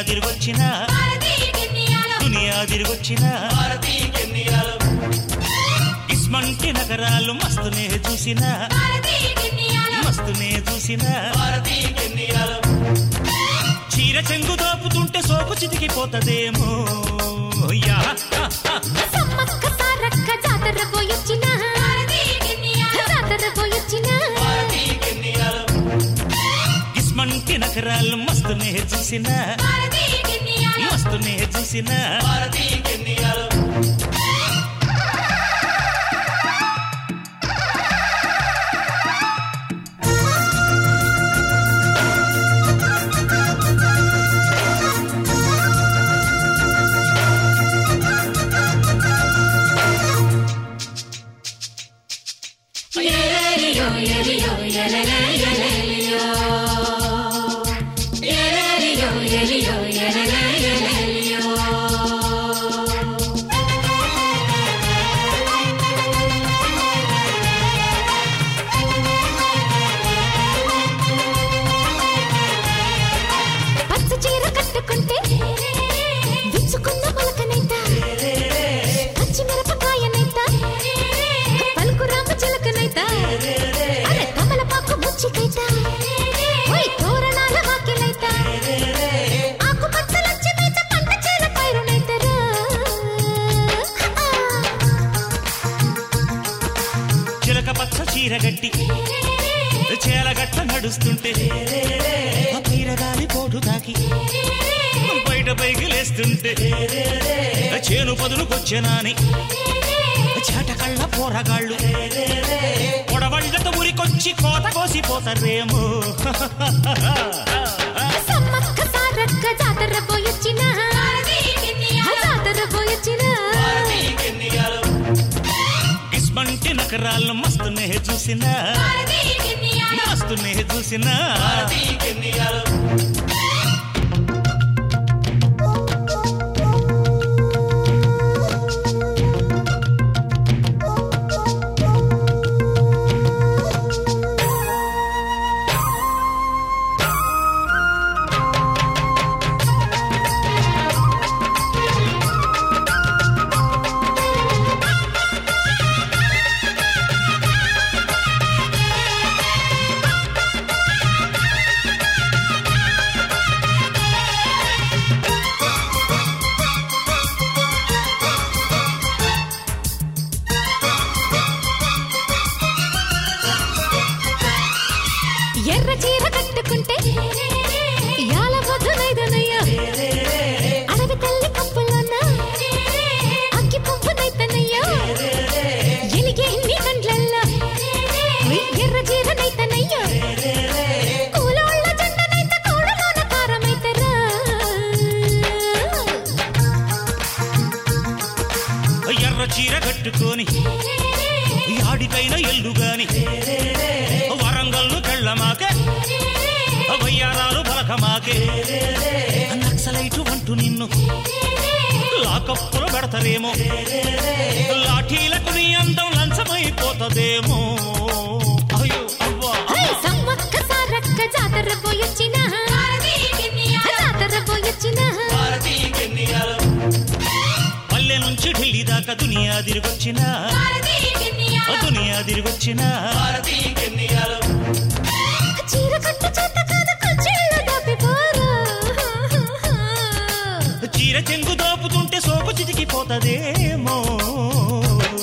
తిరిగొచ్చిన భారతీయునియాలో దునియా తిరిగొచ్చిన భారతీయునియాలో ఇస్మంటి నగరాలు మస్తునే చూసిన భారతీయునియాలో మస్తునే చూసిన భారతీయునియాలో చీర చెంగు దోపుతుంటే సోకు చితికిపోతదేమో యా హా, హా. సమ్మక్క సారక్క జాతర పోయొచ్చిన భారతీయునియాలో జాతర పోయొచ్చిన భారతీయునియాలో ఇస్మంటి నగరాలు మస్తునే చూసిన భారతీయునియాలో మస్తునే చూసిన భారతీయునియాలో ఎలలియో ఎలియో ఎలలే ఎలలియో ఎలలియో ఎలియో ఎలలే ఎలలియో పచ్చ చీర కట్టుకుంటే విచ్చుకున్న మొలకనైతా పచ్చి మిరపకాయనైతా పలుకు రామ చిలకనైతా అరే కమలపాకు ముచ్చికైతా ఓయ్ తోరణాల వాకిలైతా ఆకు పచ్చలొచ్చి మీద పంట చేల పైరునైతరా చిలక పచ్చ చీర గట్టి చేలగట్ల నడుస్తుంటే ఆ పైరగాలి పోటు తాకి బయట పైకి లేస్తుంటే చేను పదునుకొచ్చెనాని చాటకళ్ళ పోరగాళ్ళు పొడవళ్ళతో ఉరికొచ్చి కోత కోసిపోతారేమో సమ్మక్క సారక్క జాతర పోయొచ్చిన జాతర పోయొచ్చిన భారతీయునియాలో ఇస్మంటి నగరాలను మస్తునే చూసిన మస్తునే చూసిన భారతీయునియాలో ఎర్ర చీర కట్టుకుంటే యాల పొద్దునైదనయ్యా అడవి తల్లి కప్పులోన అగ్గి పువ్వునైతనయ్యా ఎలిగే నీ కండ్లల్లా ఎర్ర చీర నైతనయ్యా కూలోళ్ళ జెండనైత కోడలోన కారమైతరా ఎర్ర చీర కట్టుకొని యాడికైనా ఎల్లుగాని వరంగల్లు కెళ్ళమాకే వయ్యారాలు బలకమాకే నక్సలైటు అంటూ నిన్ను లాకప్పులు పెడతారేమో లాఠీలకు నీ అందం లంచమైపోతదేమో అయ్యో అవ్వా హై సమ్మక్క సారక్క జాతర పోయొచ్చిన జాతర పోయొచ్చిన భారతీయునియాలో పల్లె నుంచి ఢిల్లీ దాకా దునియా తిరిగొచ్చిన దునియా తిరిగొచ్చిన భారతీయునియాలో చీర కట్టు చేత కాదు కుర్చీల్లో దాపిపోరా చీర చెంగు దోపుతుంటే సోపు చితికిపోతదేమో